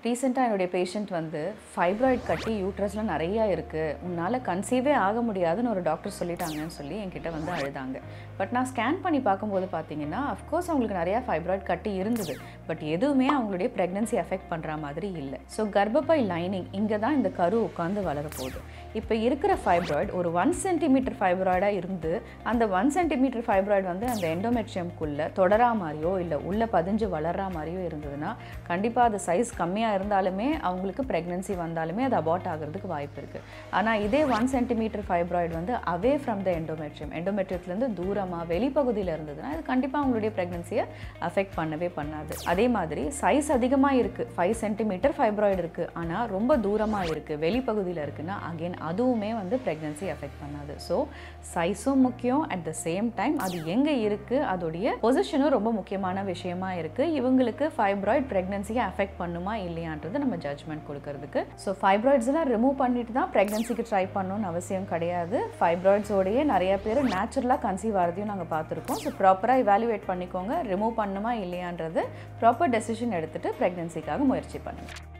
ரீசெண்டாக என்னுடைய பேஷண்ட் வந்து ஃபைப்ராய்ட் கட்டி யூட்ரஸில் நிறையா இருக்குது உன்னால் கன்சீவே ஆக முடியாதுன்னு ஒரு டாக்டர் சொல்லிட்டாங்கன்னு சொல்லி என்கிட்ட வந்து அழுதாங்க பட் நான் ஸ்கேன் பண்ணி பார்க்கும்போது பார்த்தீங்கன்னா அஃப்கோர்ஸ் அவங்களுக்கு நிறையா ஃபைப்ராய்ட் கட்டி இருந்தது பட் எதுவுமே அவங்களுடைய ப்ரெக்னன்சி அஃபெக்ட் பண்ணுற மாதிரி இல்லை ஸோ கர்ப்பப்பை லைனிங் இங்கே தான் இந்த கரு உட்காந்து வளரப்போகுது இப்போ இருக்கிற ஃபைப்ராய்டு ஒரு ஒன் சென்டிமீட்டர் ஃபைப்ராய்டாக இருந்து அந்த ஒன் சென்டிமீட்டர் ஃபைப்ராய்டு வந்து அந்த எண்டோமெட்ரியம்குள்ளே தொடரா மாதிரியோ இல்லை உள்ளே பதிஞ்சு வளர்ற மாதிரியோ இருந்ததுன்னா கண்டிப்பாக அது சைஸ் கம்மியாக இருந்தாலுமே அவங்களுக்கு ப்ரெக்னன்சி வந்தாலுமே அது அபார்ட் ஆகிறதுக்கு வாய்ப்பு இருக்குது ஆனால் இதே ஒன் சென்டிமீட்டர் ஃபைப்ராய்டு வந்து அவே ஃப்ரம் த எண்டோமெட்ரியம் எண்டோமெட்ரியத்துலேருந்து தூரமாக வெளிப்பகுதியில் இருந்ததுன்னா அது கண்டிப்பாக அவங்களுடைய ப்ரெக்னன்சியை அஃபெக்ட் பண்ணவே பண்ணாது அதே மாதிரி சைஸ் அதிகமாக இருக்குது ஃபைவ் சென்டிமீட்டர் ஃபைப்ராய்டு இருக்குது ஆனால் ரொம்ப தூரமாக இருக்குது வெளிப்பகுதியில் இருக்குன்னா அகெயின் அதுவுமே வந்து ப்ரெக்னன்சி அஃபெக்ட் பண்ணாது ஸோ சைஸும் முக்கியம் அட் த சேம் டைம் அது எங்கே இருக்குது அதோடைய பொசிஷனும் ரொம்ப முக்கியமான விஷயமா இருக்குது இவங்களுக்கு ஃபைப்ராய்ட் ப்ரெக்னன்சியை அஃபெக்ட் பண்ணுமா இல்லையான்றது நம்ம ஜட்ஜ்மெண்ட் கொடுக்கறதுக்கு ஸோ ஃபைப்ராய்ட்ஸ்லாம் ரிமூவ் பண்ணிட்டு தான் ப்ரெக்னன்சிக்கு ட்ரை பண்ணணும்னு அவசியம் கிடையாது ஃபைப்ராய்ட்ஸோடையே நிறைய பேர் நேச்சுரலாக கன்சீவ் ஆகிறதையும் நாங்கள் பார்த்துருக்கோம் ஸோ ப்ராப்பராக இவாலுவேட் பண்ணிக்கோங்க ரிமூவ் பண்ணுமா இல்லையான்றது ப்ராப்பர் டெசிஷன் எடுத்துகிட்டு ப்ரெக்னன்சிக்காக முயற்சி பண்ணுங்கள்